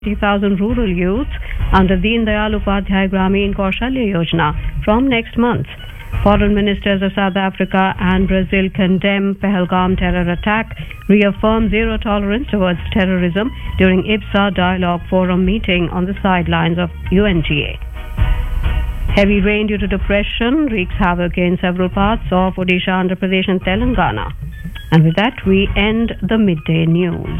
30,000 rural youths under Deen Dayal Upadhyay Gramin Kaushalya Yojana from next month. Foreign ministers of South Africa and Brazil condemn Pahalgam terror attack, reaffirm zero tolerance towards terrorism during IPSA Dialogue Forum meeting on the sidelines of UNGA. Heavy rain due to depression wreaks havoc in several parts of Odisha, Andhra Pradesh and Telangana. And with that, we end the midday news.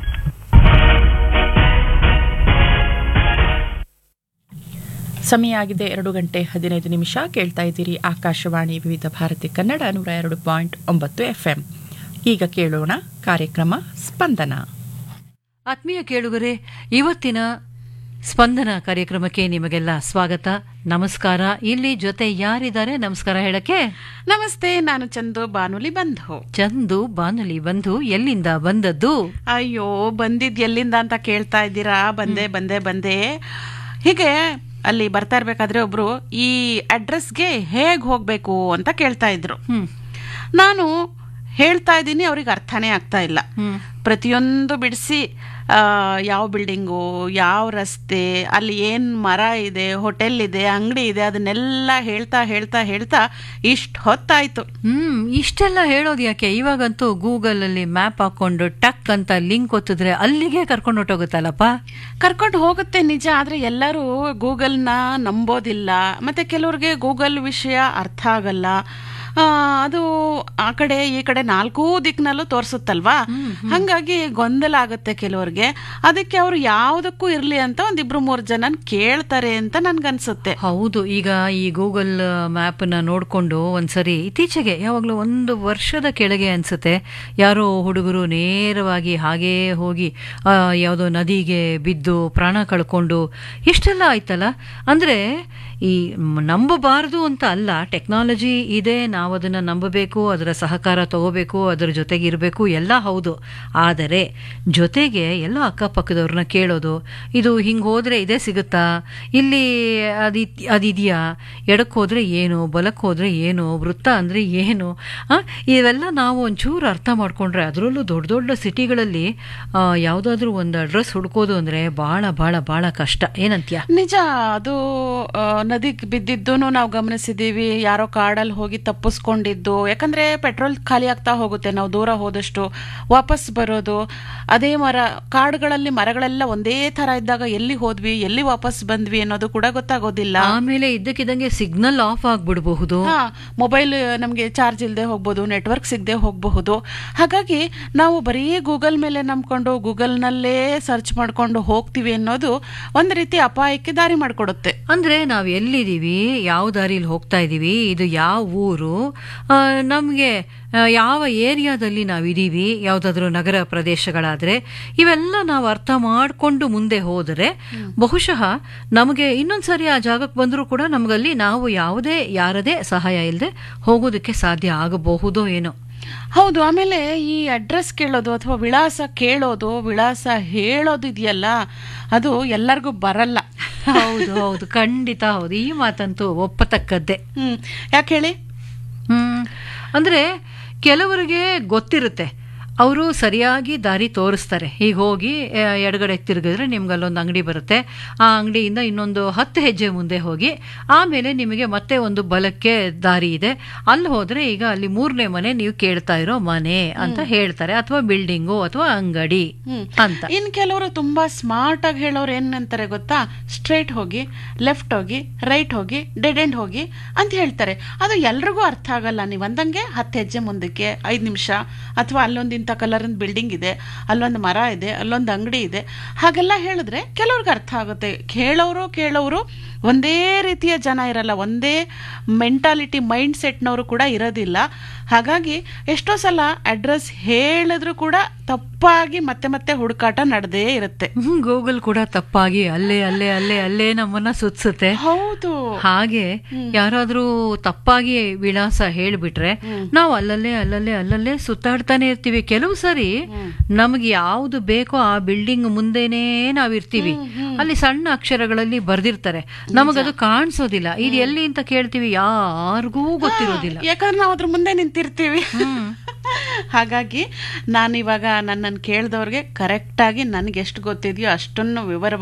ಸಮಯ ಆಗಿದೆ ಎರಡು ಗಂಟೆ ಹದಿನೈದು ನಿಮಿಷ ಕೇಳ್ತಾ ಇದ್ದೀರಿ ಆಕಾಶವಾಣಿ ವಿವಿಧ ಭಾರತಿ ಕನ್ನಡ ನೂರ ಎರಡು ಪಾಯಿಂಟ್ ಒಂಬತ್ತು ಎಫ್ ಎಂ ಈಗ ಕೇಳೋಣ ಕಾರ್ಯಕ್ರಮ ಸ್ಪಂದನ ಆತ್ಮೀಯ ಕೇಳುಗರೆ ಇವತ್ತಿನ ಸ್ಪಂದನ ಕಾರ್ಯಕ್ರಮಕ್ಕೆ ನಿಮಗೆಲ್ಲ ಸ್ವಾಗತ ನಮಸ್ಕಾರ ಇಲ್ಲಿ ಜೊತೆ ಯಾರಿದ್ದಾರೆ ನಮಸ್ಕಾರ ಹೇಳಕ್ಕೆ ನಮಸ್ತೆ ನಾನು ಚಂದು ಬಾನುಲಿ ಬಂಧು ಚಂದು ಬಾನುಲಿ ಬಂಧು ಎಲ್ಲಿಂದ ಬಂದದ್ದು ಅಯ್ಯೋ ಬಂದಿದ್ ಎಲ್ಲಿಂದ ಅಂತ ಕೇಳ್ತಾ ಇದ್ದೀರಾ ಬಂದೆ ಬಂದೆ ಬಂದೆ ಹೀಗೆ ಅಲ್ಲಿ ಬರ್ತಾ ಇರ್ಬೇಕಾದ್ರೆ ಒಬ್ರು ಈ ಅಡ್ರೆಸ್ಗೆ ಹೇಗ್ ಹೋಗ್ಬೇಕು ಅಂತ ಕೇಳ್ತಾ ಇದ್ರು ಹ್ಮ್ ನಾನು ಹೇಳ್ತಾ ಇದ್ದೀನಿ ಅವ್ರಿಗೆ ಅರ್ಥನೇ ಆಗ್ತಾ ಇಲ್ಲ ಹ್ಮ್ ಪ್ರತಿಯೊಂದು ಬಿಡಿಸಿ ಯಾವ ಬಿಲ್ಡಿಂಗು ಯಾವ ರಸ್ತೆ ಅಲ್ಲಿ ಏನು ಮರ ಇದೆ ಹೋಟೆಲ್ ಇದೆ ಅಂಗಡಿ ಇದೆ ಅದನ್ನೆಲ್ಲ ಹೇಳ್ತಾ ಹೇಳ್ತಾ ಹೇಳ್ತಾ ಇಷ್ಟು ಹೊತ್ತಾಯ್ತು ಹ್ಮ್ ಇಷ್ಟೆಲ್ಲ ಹೇಳೋದು ಯಾಕೆ ಇವಾಗಂತೂ ಗೂಗಲ್ ಅಲ್ಲಿ ಮ್ಯಾಪ್ ಹಾಕೊಂಡು ಟಕ್ ಅಂತ ಲಿಂಕ್ ಒತ್ತಿದ್ರೆ ಅಲ್ಲಿಗೆ ಕರ್ಕೊಂಡು ಹೊಟ್ಟೋಗುತ್ತಲ್ಲಪ್ಪ ಕರ್ಕೊಂಡು ಹೋಗುತ್ತೆ ನಿಜ ಆದರೆ ಎಲ್ಲರೂ ಗೂಗಲ್ನ ನಂಬೋದಿಲ್ಲ ಮತ್ತೆ ಕೆಲವ್ರಿಗೆ ಗೂಗಲ್ ವಿಷಯ ಅರ್ಥ ಆಗಲ್ಲ ಆ, ಅದು ಆ ಕಡೆ ಈ ಕಡೆ ನಾಲ್ಕೂ ದಿಕ್ಕಿನಲ್ಲೂ ತೋರಿಸುತ್ತಲ್ವಾ ಹಂಗಾಗಿ ಗೊಂದಲ ಆಗುತ್ತೆ ಕೆಲವ್ರಿಗೆ ಅದಕ್ಕೆ ಅವರು ಯಾವುದಕ್ಕೂ ಇರ್ಲಿ ಅಂತ ಒಂದಿಬ್ರು ಮೂರು ಜನ ಕೇಳ್ತಾರೆ ಅಂತ ನನ್ಗನ್ಸುತ್ತೆ ಹೌದು ಈಗ ಈ ಗೂಗಲ್ ಮ್ಯಾಪ್ ನ ನೋಡ್ಕೊಂಡು ಒಂದ್ಸರಿ ಇತ್ತೀಚೆಗೆ ಯಾವಾಗ್ಲೂ ಒಂದು ವರ್ಷದ ಕೆಳಗೆ ಅನ್ಸುತ್ತೆ ಯಾರೋ ಹುಡುಗರು ನೇರವಾಗಿ ಹಾಗೇ ಹೋಗಿ ಆ, ಯಾವುದೋ ನದಿಗೆ ಬಿದ್ದು ಪ್ರಾಣ ಕಳ್ಕೊಂಡು ಎಷ್ಟೆಲ್ಲ ಆಯ್ತಲ್ಲ ಅಂದ್ರೆ ಈ ಮ್, ನಂಬಬಾರದು ಅಂತ ಅಲ್ಲ ಟೆಕ್ನಾಲಜಿ ಇದೆ ನಾವು ಅದನ್ನ ನಂಬಬೇಕು ಅದರ ಸಹಕಾರ ತಗೋಬೇಕು ಅದರ ಜೊತೆಗೆ ಇರಬೇಕು ಎಲ್ಲ ಹೌದು ಆದರೆ ಜೊತೆಗೆ ಎಲ್ಲ ಅಕ್ಕಪಕ್ಕದವ್ರನ್ನ ಕೇಳೋದು ಇದು ಹಿಂಗೆ ಹೋದ್ರೆ ಇದೇ ಸಿಗುತ್ತಾ ಇಲ್ಲಿ ಅದಿ ಅದಿದೆಯಾ ಎಡಕ್ಕೆ ಹೋದ್ರೆ ಏನು ಬಲಕ್ಕೆ ಹೋದ್ರೆ ಏನು ವೃತ್ತ ಅಂದ್ರೆ ಏನು ಆ, ಇವೆಲ್ಲ ನಾವು ಒಂಚೂರು ಅರ್ಥ ಮಾಡ್ಕೊಂಡ್ರೆ ಅದರಲ್ಲೂ ದೊಡ್ಡ ದೊಡ್ಡ ಸಿಟಿಗಳಲ್ಲಿ ಯಾವುದಾದ್ರೂ ಒಂದು ಅಡ್ರೆಸ್ ಹುಡ್ಕೋದು ಅಂದ್ರೆ ಬಹಳ ಬಹಳ ಬಹಳ ಕಷ್ಟ ಏನಂತ್ಯ ನಿಜ ಅದು ನದಿಗೆ ಬಿದ್ದಿದ್ದು ನಾವು ಗಮನಿಸಿದೀವಿ ಯಾರೋ ಕಾಡಲ್ಲಿ ಹೋಗಿ ತಪ್ಪಿಸ್ಕೊಂಡಿದ್ದು ಯಾಕಂದ್ರೆ ಪೆಟ್ರೋಲ್ ಖಾಲಿ ಆಗ್ತಾ ಹೋಗುತ್ತೆ ನಾವು ದೂರ ಹೋದಷ್ಟು ವಾಪಸ್ ಬರೋದು ಅದೇ ಮರ ಕಾಡುಗಳಲ್ಲಿ ಮರಗಳೆಲ್ಲ ಒಂದೇ ತರ ಇದ್ದಾಗ ಎಲ್ಲಿ ಹೋದ್ವಿ ಎಲ್ಲಿ ವಾಪಸ್ ಬಂದ್ವಿ ಅನ್ನೋದು ಕೂಡ ಗೊತ್ತಾಗೋದಿಲ್ಲ ಆಮೇಲೆ ಇದ್ದಕ್ಕಿದ್ದಂಗೆ ಸಿಗ್ನಲ್ ಆಫ್ ಆಗ್ಬಿಡಬಹುದು ಹಾ ಮೊಬೈಲ್ ನಮಗೆ ಚಾರ್ಜ್ ಇಲ್ಲದೆ ಹೋಗ್ಬೋದು ನೆಟ್ವರ್ಕ್ ಸಿಗದೆ ಹೋಗಬಹುದು ಹಾಗಾಗಿ ನಾವು ಬರೀ ಗೂಗಲ್ ಮೇಲೆ ನಂಬ್ಕೊಂಡು ಗೂಗಲ್ನಲ್ಲೇ ಸರ್ಚ್ ಮಾಡ್ಕೊಂಡು ಹೋಗ್ತೀವಿ ಅನ್ನೋದು ಒಂದು ರೀತಿ ಅಪಾಯಕ್ಕೆ ದಾರಿ ಮಾಡಿಕೊಡುತ್ತೆ ಅಂದ್ರೆ ನಾವ್ ಎಲ್ಲಿದೀವಿ ಯಾವ ದಾರಿಲಿ ಹೋಗ್ತಾ ಇದೀವಿ ಇದು ಯಾವ ಊರು ಆ, ನಮ್ಗೆ ಆ, ಯಾವ ಏರಿಯಾದಲ್ಲಿ ನಾವಿದೀವಿ ಯಾವ್ದಾದ್ರು ನಗರ ಪ್ರದೇಶಗಳಾದ್ರೆ ಇವೆಲ್ಲ ನಾವು ಅರ್ಥ ಮಾಡ್ಕೊಂಡು ಮುಂದೆ ಹೋದರೆ ಬಹುಶಃ ನಮಗೆ ಇನ್ನೊಂದ್ಸರಿ ಆ ಜಾಗಕ್ಕೆ ಬಂದರೂ ಕೂಡ ನಮಗಲ್ಲಿ ನಾವು ಯಾವುದೇ ಯಾರದೇ ಸಹಾಯ ಇಲ್ಲದೆ ಹೋಗೋದಕ್ಕೆ ಸಾಧ್ಯ ಆಗಬಹುದೋ ಏನೋ ಹೌದು ಆಮೇಲೆ ಈ ಅಡ್ರೆಸ್ ಕೇಳೋದು ಅಥವಾ ವಿಳಾಸ ಕೇಳೋದು ವಿಳಾಸ ಹೇಳೋದು ಇದೆಯಲ್ಲ ಅದು ಎಲ್ಲರಿಗೂ ಬರಲ್ಲ ಹೌದು ಹೌದು ಖಂಡಿತ ಹೌದು ಈ ಮಾತಂತೂ ಒಪ್ಪತಕ್ಕದ್ದೇ ಹ್ಮ್ ಯಾಕೆ ಹೇಳಿ ಹ್ಮ್ ಅಂದ್ರೆ ಕೆಲವರಿಗೆ ಗೊತ್ತಿರುತ್ತೆ ಅವರು ಸರಿಯಾಗಿ ದಾರಿ ತೋರಿಸ್ತಾರೆ ಈಗ ಹೋಗಿ ಆ, ಎಡಗಡೆ ತಿರುಗಿದ್ರೆ ನಿಮ್ಗೆ ಅಲ್ಲೊಂದು ಅಂಗಡಿ ಬರುತ್ತೆ ಆ ಅಂಗಡಿಯಿಂದ ಇನ್ನೊಂದು ಹತ್ತು ಹೆಜ್ಜೆ ಮುಂದೆ ಹೋಗಿ ಆಮೇಲೆ ನಿಮಗೆ ಮತ್ತೆ ಒಂದು ಬಲಕ್ಕೆ ದಾರಿ ಇದೆ ಅಲ್ಲಿ ಹೋದ್ರೆ ಈಗ ಅಲ್ಲಿ ಮೂರನೇ ಮನೆ ನೀವು ಕೇಳ್ತಾ ಇರೋ ಮನೆ ಅಂತ ಹೇಳ್ತಾರೆ ಅಥವಾ ಬಿಲ್ಡಿಂಗು ಅಥವಾ ಅಂಗಡಿ ಹ್ಮ್. ಅಂತ ಇನ್ ಕೆಲವರು ತುಂಬಾ ಸ್ಮಾರ್ಟ್ ಆಗಿ ಹೇಳೋರು ಏನಂತಾರೆ ಗೊತ್ತಾ ಸ್ಟ್ರೈಟ್ ಹೋಗಿ ಲೆಫ್ಟ್ ಹೋಗಿ ರೈಟ್ ಹೋಗಿ ಡೆಡ್ ಎಂಡ್ ಹೋಗಿ ಅಂತ ಹೇಳ್ತಾರೆ ಅದು ಎಲ್ರಿಗೂ ಅರ್ಥ ಆಗಲ್ಲ ನೀವು ಅಂದಂಗೆ ಹತ್ತು ಹೆಜ್ಜೆ ಮುಂದಕ್ಕೆ ಐದು ನಿಮಿಷ ಅಥವಾ ಅಲ್ಲೊಂದು ಇಂಥ ಕಲರಿನ ಬಿಲ್ಡಿಂಗ್ ಇದೆ ಅಲ್ಲೊಂದು ಮರ ಇದೆ ಅಲ್ಲೊಂದು ಅಂಗಡಿ ಇದೆ ಹಾಗೆಲ್ಲ ಹೇಳಿದ್ರೆ ಕೆಲವ್ರಿಗೆ ಅರ್ಥ ಆಗುತ್ತೆ ಕೇಳೋರು ಕೇಳೋರು ಒಂದೇ ರೀತಿಯ ಜನ ಇರಲ್ಲ ಒಂದೇ ಮೆಂಟಾಲಿಟಿ ಮೈಂಡ್ ಸೆಟ್ನವರು ಕೂಡ ಇರೋದಿಲ್ಲ ಹಾಗಾಗಿ ಎಷ್ಟೋ ಸಲ ಅಡ್ರೆಸ್ ಹೇಳಿದ್ರು ಕೂಡ ತಪ್ಪಾಗಿ ಮತ್ತೆ ಮತ್ತೆ ಹುಡುಕಾಟ ನಡೆದೇ ಇರುತ್ತೆ ಗೂಗಲ್ ಕೂಡ ತಪ್ಪಾಗಿ ಅಲ್ಲೇ ಅಲ್ಲೇ ಅಲ್ಲೇ ಅಲ್ಲೇ ನಮ್ಮನ್ನ ಸುತ್ಸುತ್ತೆ ಹೌದು ಹಾಗೆ ಯಾರಾದ್ರೂ ತಪ್ಪಾಗಿ ವಿಳಾಸ ಹೇಳ್ಬಿಟ್ರೆ ನಾವು ಅಲ್ಲಲ್ಲೇ ಅಲ್ಲಲ್ಲೇ ಅಲ್ಲಲ್ಲೇ ಸುತ್ತಾಡ್ತಾನೆ ಇರ್ತೀವಿ ಕೆಲವು ಸರಿ ನಮ್ಗೆ ಯಾವ್ದು ಬೇಕೋ ಆ ಬಿಲ್ಡಿಂಗ್ ಮುಂದೆನೇ ನಾವಿರ್ತೀವಿ ಅಲ್ಲಿ ಸಣ್ಣ ಅಕ್ಷರಗಳಲ್ಲಿ ಬರ್ದಿರ್ತಾರೆ ನಮಗದು ಕಾಣಿಸೋದಿಲ್ಲ ಇದು ಎಲ್ಲಿ ಅಂತ ಕೇಳ್ತೀವಿ ಯಾರಿಗೂ ಗೊತ್ತಿರೋದಿಲ್ಲ ಯಾಕಂದ್ರೆ ನಾವು ಅದ್ರ ಮುಂದೆ ನಿಂತಿರ್ತೀವಿ ಹ್ಮ್ ಹಾಗಾಗಿ ನಾನಿವಾಗ ನನ್ನನ್ನು ಕೇಳಿದವ್ರಿಗೆ ಕರೆಕ್ಟಾಗಿ ನನಗೆ ಎಷ್ಟು ಗೊತ್ತಿದೆಯೋ ಅಷ್ಟನ್ನು ವಿವರ